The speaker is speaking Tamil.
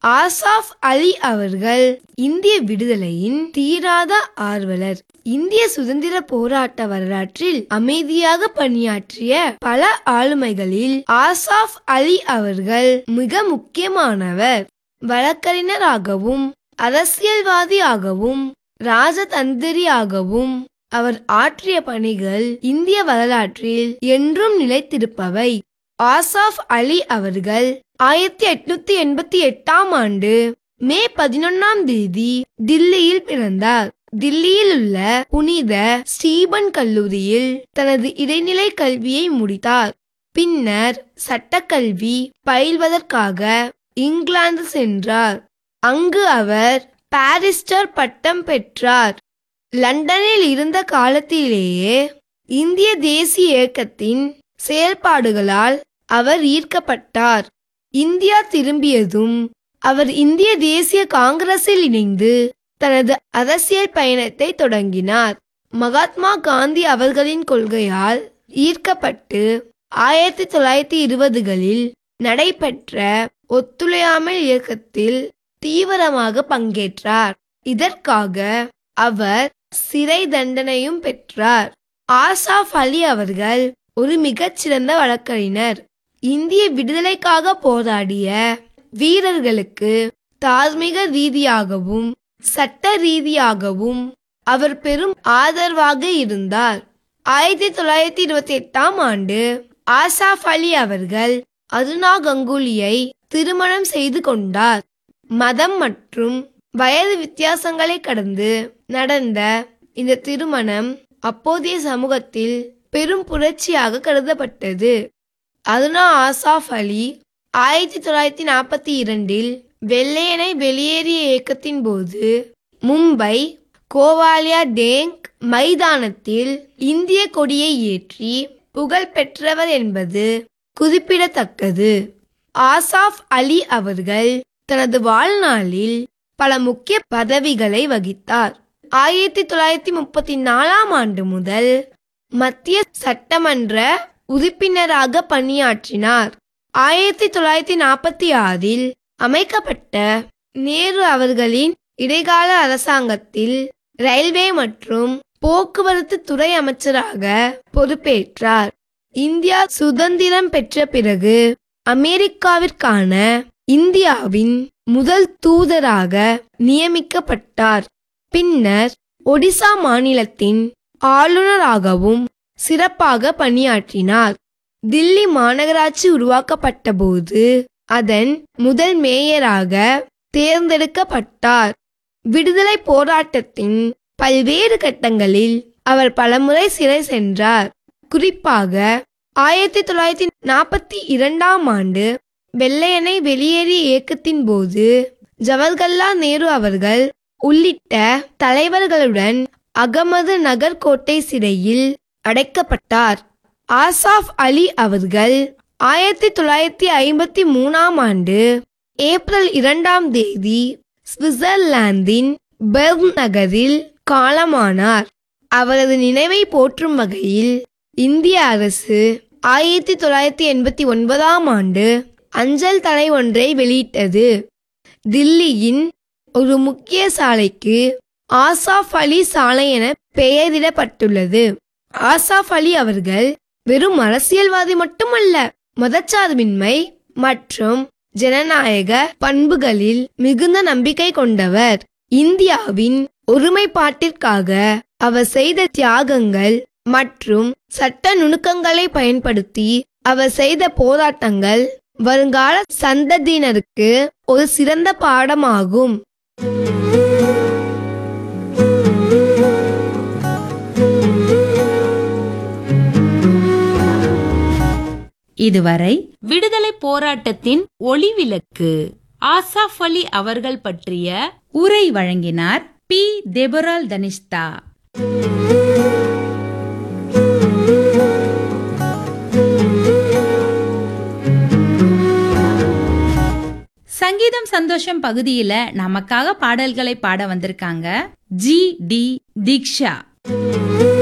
ஆசாஃப் அலி அவர்கள் இந்திய விடுதலையின் தீராத ஆர்வலர் இந்திய சுதந்திர போராட்ட வரலாற்றில் அமைதியாக பணியாற்றிய பல ஆளுமைகளில் ஆசாஃப் அலி அவர்கள் மிக முக்கியமானவர் வழக்கறிஞராகவும் அரசியல்வாதியாகவும் ராஜதந்திரியாகவும் அவர் ஆற்றிய பணிகள் இந்திய வரலாற்றில் என்றும் நிலைத்திருப்பவை ஆசாஃப் அலி அவர்கள் ஆயிரத்தி எட்நூத்தி எண்பத்தி எட்டாம் ஆண்டு மே பதினொன்னாம் தேதி தில்லியில் பிறந்தார் தில்லியில் உள்ள புனித ஸ்டீபன் கல்லூரியில் தனது இடைநிலை கல்வியை முடித்தார் பின்னர் சட்டக்கல்வி பயில்வதற்காக இங்கிலாந்து சென்றார் அங்கு அவர் பாரிஸ்டர் பட்டம் பெற்றார் லண்டனில் இருந்த காலத்திலேயே இந்திய தேசிய இயக்கத்தின் செயல்பாடுகளால் அவர் ஈர்க்கப்பட்டார் இந்தியா திரும்பியதும் அவர் இந்திய தேசிய காங்கிரஸில் இணைந்து தனது அரசியல் பயணத்தை தொடங்கினார் மகாத்மா காந்தி அவர்களின் கொள்கையால் ஈர்க்கப்பட்டு ஆயிரத்தி தொள்ளாயிரத்தி இருபதுகளில் நடைபெற்ற ஒத்துழையாமை இயக்கத்தில் தீவிரமாக பங்கேற்றார் இதற்காக அவர் சிறை தண்டனையும் பெற்றார் ஆசாஃப் அலி அவர்கள் ஒரு மிகச்சிறந்த வழக்கறிஞர் இந்திய விடுதலைக்காக போராடிய வீரர்களுக்கு தார்மீக ரீதியாகவும் சட்ட ரீதியாகவும் அவர் பெரும் ஆதரவாக இருந்தார் ஆயிரத்தி தொள்ளாயிரத்தி இருபத்தி எட்டாம் ஆண்டு ஆசாஃப் அலி அவர்கள் அருணா கங்குலியை திருமணம் செய்து கொண்டார் மதம் மற்றும் வயது வித்தியாசங்களை கடந்து நடந்த இந்த திருமணம் அப்போதைய சமூகத்தில் பெரும் புரட்சியாக கருதப்பட்டது அருணா ஆசாஃப் அலி ஆயிரத்தி தொள்ளாயிரத்தி நாற்பத்தி இரண்டில் வெள்ளையனை வெளியேறிய இயக்கத்தின் போது மும்பை கோவாலியா டேங்க் மைதானத்தில் இந்திய கொடியை ஏற்றி புகழ் பெற்றவர் என்பது குறிப்பிடத்தக்கது ஆசாஃப் அலி அவர்கள் தனது வாழ்நாளில் பல முக்கிய பதவிகளை வகித்தார் ஆயிரத்தி தொள்ளாயிரத்தி முப்பத்தி நாலாம் ஆண்டு முதல் மத்திய சட்டமன்ற உறுப்பினராக பணியாற்றினார் ஆயிரத்தி தொள்ளாயிரத்தி நாற்பத்தி ஆறில் அமைக்கப்பட்ட நேரு அவர்களின் இடைக்கால அரசாங்கத்தில் ரயில்வே மற்றும் போக்குவரத்து துறை அமைச்சராக பொறுப்பேற்றார் இந்தியா சுதந்திரம் பெற்ற பிறகு அமெரிக்காவிற்கான இந்தியாவின் முதல் தூதராக நியமிக்கப்பட்டார் பின்னர் ஒடிசா மாநிலத்தின் ஆளுநராகவும் சிறப்பாக பணியாற்றினார் தில்லி மாநகராட்சி உருவாக்கப்பட்ட போது அதன் முதல் மேயராக தேர்ந்தெடுக்கப்பட்டார் விடுதலை போராட்டத்தின் பல்வேறு கட்டங்களில் அவர் பலமுறை சிறை சென்றார் குறிப்பாக ஆயிரத்தி தொள்ளாயிரத்தி நாற்பத்தி இரண்டாம் ஆண்டு வெள்ளையனை வெளியேறிய இயக்கத்தின் போது ஜவஹர்லால் நேரு அவர்கள் உள்ளிட்ட தலைவர்களுடன் அகமது நகர் கோட்டை சிறையில் அடைக்கப்பட்டார் ஆசாஃப் அலி அவர்கள் ஆயிரத்தி தொள்ளாயிரத்தி ஐம்பத்தி மூணாம் ஆண்டு ஏப்ரல் இரண்டாம் தேதி சுவிட்சர்லாந்தின் பெர்ன் நகரில் காலமானார் அவரது நினைவை போற்றும் வகையில் இந்திய அரசு ஆயிரத்தி தொள்ளாயிரத்தி எண்பத்தி ஒன்பதாம் ஆண்டு அஞ்சல் தலை ஒன்றை வெளியிட்டது தில்லியின் ஒரு முக்கிய சாலைக்கு ஆசாஃப் அலி சாலை என பெயரிடப்பட்டுள்ளது ஆசாஃப் அலி அவர்கள் வெறும் அரசியல்வாதி மட்டுமல்ல மதச்சார்பின்மை மற்றும் ஜனநாயக பண்புகளில் மிகுந்த நம்பிக்கை கொண்டவர் இந்தியாவின் ஒருமைப்பாட்டிற்காக அவர் செய்த தியாகங்கள் மற்றும் சட்ட நுணுக்கங்களை பயன்படுத்தி அவர் செய்த போராட்டங்கள் வருங்கால சந்ததியினருக்கு ஒரு சிறந்த பாடமாகும் இதுவரை விடுதலை போராட்டத்தின் ஒளிவிளக்கு ஆசாஃப் அலி அவர்கள் பற்றிய உரை வழங்கினார் பி தெபரால் தனிஷ்தா சங்கீதம் சந்தோஷம் பகுதியில நமக்காக பாடல்களை பாட வந்திருக்காங்க ஜி டி தீக்ஷா